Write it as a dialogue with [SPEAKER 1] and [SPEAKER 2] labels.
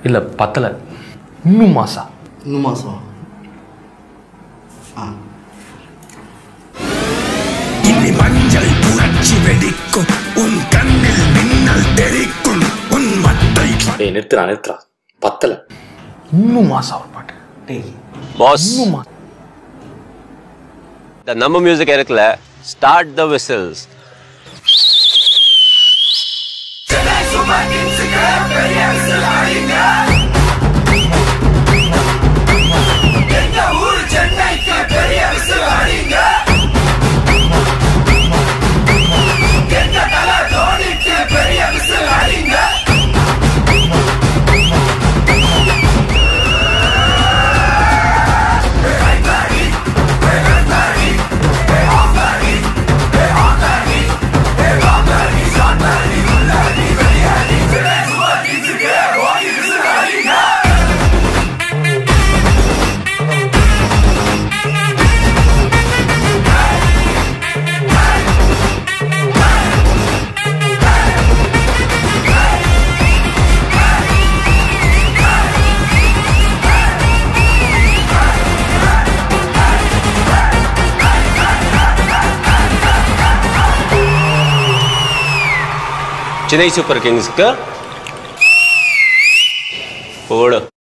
[SPEAKER 1] இல்லை பத்தலை இன்னும் மாசா
[SPEAKER 2] இன்னும் மாதம் ஆ
[SPEAKER 3] இனி மஞ்சள் புரட்சி வெடிக்கும் உன் கண்ணில் மின்னல் தெரிக்கும் உன் மட்டை
[SPEAKER 1] ஏய் நிறுத்துறா நிறுத்துறா பத்தலை இன்னும் மாசா ஒரு பாட்டு
[SPEAKER 2] டேய்
[SPEAKER 4] பாஸ்
[SPEAKER 1] இன்னும் மாசா
[SPEAKER 4] இந்த நம்ம மியூசிக் இருக்குல்ல start the whistles Chennai super கிங்ஸ்க்கு போடு